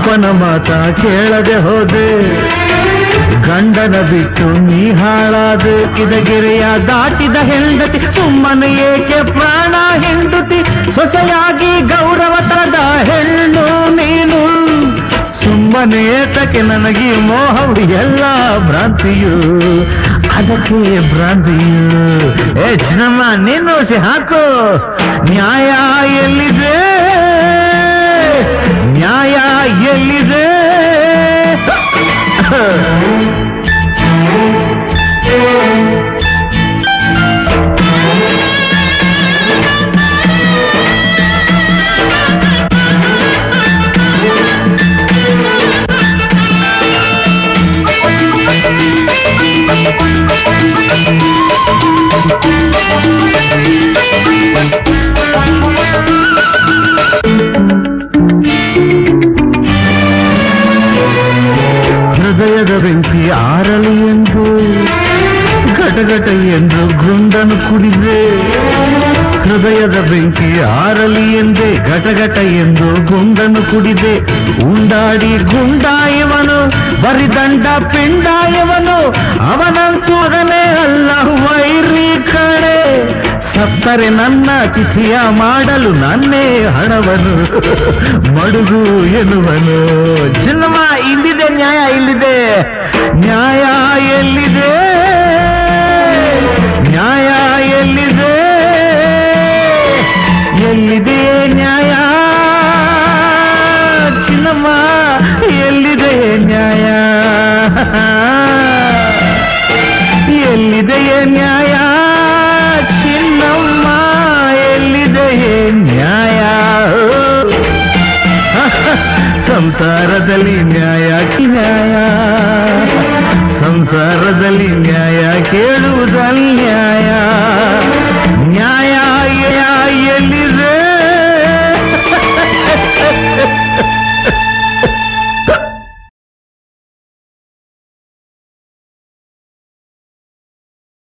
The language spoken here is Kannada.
ಅಪ್ಪನ ಮಾತ ಕೇಳದೆ ಹೋದೆ ಗಂಡನ ಬಿಟ್ಟು ನೀ ಹಾಳಾದ ಕಿದಗೆರೆಯ ದಾಟಿದ ಹೆಂಡತಿ ಸುಮ್ಮನೆ ಏಕೆ ಪ್ರಾಣ ಹೆಂಡತಿ ಸೊಸೆಯಾಗಿ ಗೌರವ ತರದ ಹೆಣ್ಣು ನೀನು ಸುಮ್ಮನೆ ಏತಕ್ಕೆ ನನಗೆ ಮೋಹವು ಎಲ್ಲ ಭ್ರಾಂತಿಯು ಅದಕ್ಕೆ ಭ್ರಾಂತಿಯು ಏ ಚಿನ್ನಮ್ಮ ನೀನು ಸಿ ಹಾಕು ನ್ಯಾಯ ಎಲ್ಲಿದೆ ನ್ಯಾಯ ಎಲ್ಲಿದೆ ಹೃದಯದ ಬೆಂಕಿ ಆರಲಿ ಎಂದು ಘಟಘಟ ಎಂದು ಗುಂಡನು ಕುಡಿದೆ ಹೃದಯದ ಬೆಂಕಿ ಆರಲಿ ಎಂದೇ ಘಟಘಟ ಎಂದು ಗುಂಡನು ಕುಡಿದೆ ಉಂಡಾಡಿ ಗುಂಡ ಇವನು ಬರಿದಂಡ ಪಿಂಡ ಇವನು ಅವನಂತೂ ಅದನ್ನೇ ಅಲ್ಲ ವೈರಿ ಕಡೆ ಸತ್ತರೆ ನನ್ನ ತಿಥಿಯ ಮಾಡಲು ನನ್ನೇ ಹಣವನು ಮಡುಗು ಎನ್ನುವನು ಚಿನ್ನಮ್ಮ ಇಲ್ಲಿದೆ ನ್ಯಾಯ ಇಲ್ಲಿದೆ ನ್ಯಾಯ ಎಲ್ಲಿದೆ ನ್ಯಾಯ ಎಲ್ಲಿದೆ ಎಲ್ಲಿದೆ ನ್ಯಾಯ ಚಿನ್ನಮ್ಮ ಎಲ್ಲಿದೆ ನ್ಯಾಯ ಎಲ್ಲಿದೆಯೇ ನ್ಯಾಯ ಚಿನ್ನಮ್ಮ ಎಲ್ಲಿದೆಯೇ ನ್ಯಾಯ ಸಂಸಾರದಲ್ಲಿ ನ್ಯಾಯ ನ್ಯಾಯ ಸಂಸಾರದಲ್ಲಿ ನ್ಯಾಯ ಕೇಳುವುದನ್ಯಾಯ